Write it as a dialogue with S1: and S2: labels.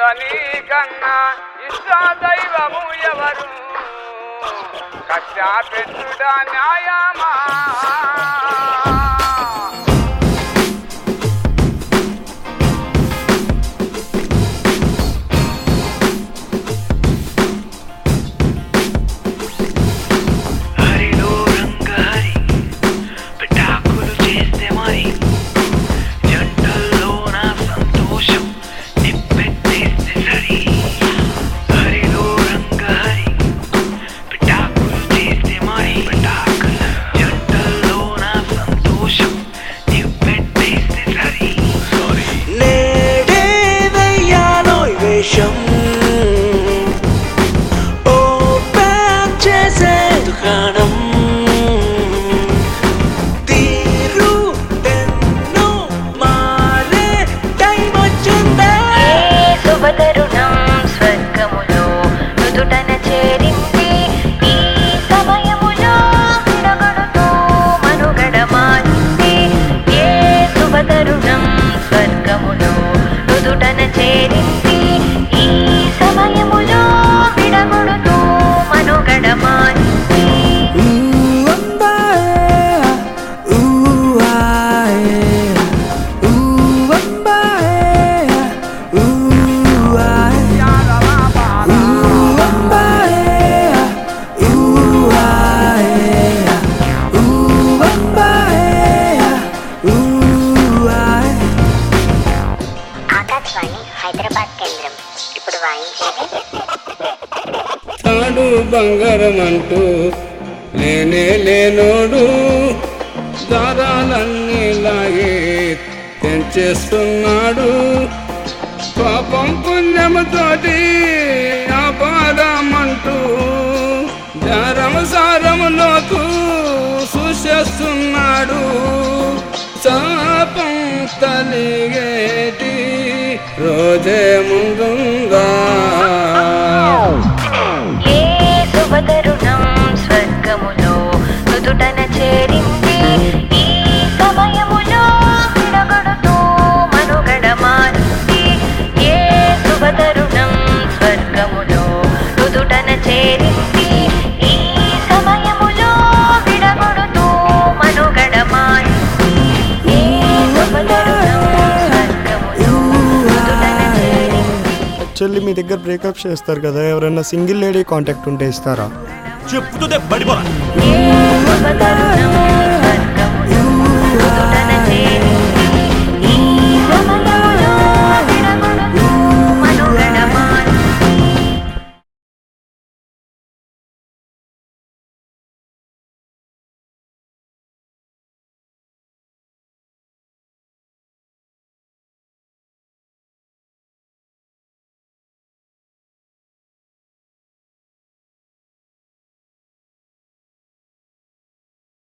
S1: నీకన్నా ఇష్ట దైవము ఎవరు కష్ట పెట్టుడ న్యాయమా
S2: హరిలో రంగహరి పిటాకులు చేస్తే మరి జంటల్లో నా సంతోషం నిప్పెట్టేస్తే సరి హరిలో రంగహరి పిటాకులు చేస్తే మరి పిటాకులు జంటల్లో నా సంతోషం నిప్పెట్టేస్తే సరి
S3: నేడే వెయ్యాలోయ్ వేషం ఓ ప్యాక్ చేసే దుకాణం తీరు ఎన్నో మారే టైం వచ్చిందే
S4: శుభతరుణం స్వర్గములో నుదుటన చేరింది ఈ సమయములో విరగడుతూ మనుగడ మారింది ఏ శుభతరుణం స్వర్గములో నుదుటన చేరింది ఈ సమయములో విడగొడుతూ మనుగడ మారింది
S3: Ooh, ambae, ooh, ae. Ooh, ambae, ooh, ae. Ooh, ambae, ooh, ae. Ooh, ambae, ooh, ae.
S5: Akashvani Hyderabad కేంద్రం ఇప్పుడు వాయించేది
S1: తాడు బంగారం అంటూ లేనే లేనోడు దారాలన్నీ లాగి తెంచేస్తున్నాడు పాపం పుణ్యముతోటి అపారమంటూ జారము సారములోకు చూసేస్తున్నాడు శాపం తలిగేటి రోజే ముందుందా
S4: ఏ శుభతరుణం స్వర్గములో నుదుటన చేరింది ఈ సమయములో విడగొడుతూ మనుగడ మారింది ఏ శుభతరుణం స్వర్గములో నుదుటన చేరింది ఈ సమయములో విడగొడుతూ మనుగడ మారింది ఏ శుభతరుణం స్వర్గములో నుదుటన చేరింది
S6: యాక్చువల్లీ మీ దగ్గర బ్రేకప్ చేస్తారు కదా ఎవరైనా సింగిల్ లేడీ కాంటాక్ట్ ఉంటే ఇస్తారా
S7: చెప్పుతుందే పడిపోరా
S4: ఏ శుభతరుణం స్వర్గములో నుదుటన